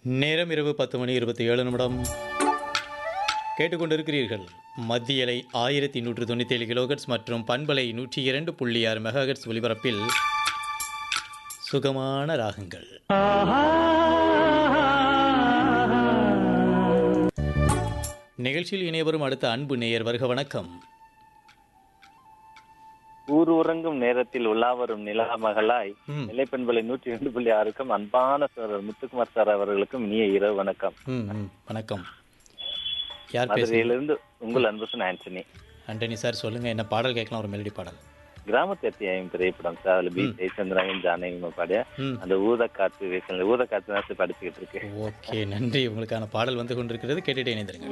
நேரம் இரவு பத்து மணி இருபத்தி ஏழு நிமிடம் கேட்டுக்கொண்டிருக்கிறீர்கள் மத்தியலை ஆயிரத்தி நூற்று தொண்ணூற்றி ஏழு கிலோகட்ஸ் மற்றும் பண்பலை நூற்றி இரண்டு புள்ளி ஆறு மெகாஹெட்ஸ் ஒலிபரப்பில் சுகமான ராகங்கள் நிகழ்ச்சியில் இணையவரும் அடுத்த அன்பு நேயர் வருக வணக்கம் ஊர் உறங்கும் நேரத்தில் உலா வரும் நிலா மகளாய் ம், நிலைப்பண்பலை நூற்றி ரெண்டு புள்ளி ஆறுக்கும் அன்பான சார் முத்துக்குமார் சார் அவர்களுக்கும் இனிய இரவு வணக்கம் ம், ம், வணக்கம் யார் பேசுறீங்க மதுரையிலிருந்து உங்கள் அன்புசன் ஆண்டனி ஆண்டனி சார் சொல்லுங்க என்ன பாடல் கேட்கலாம் ஒரு மெலடி பாடல் கிராமத்து அத்தியாயம் திரைப்படம் சார் அதுல பி ஜெயச்சந்திரன் ஜானகி பாடிய ம் அந்த ஊத காத்து வேஷன்ல ஊத காத்து தான் சார் படிச்சுக்கிட்டு இருக்கு ஓகே நன்றி உங்களுக்கான பாடல் வந்து கொண்டிருக்கிறது கேட்டுட்டே இணைந்திருங்க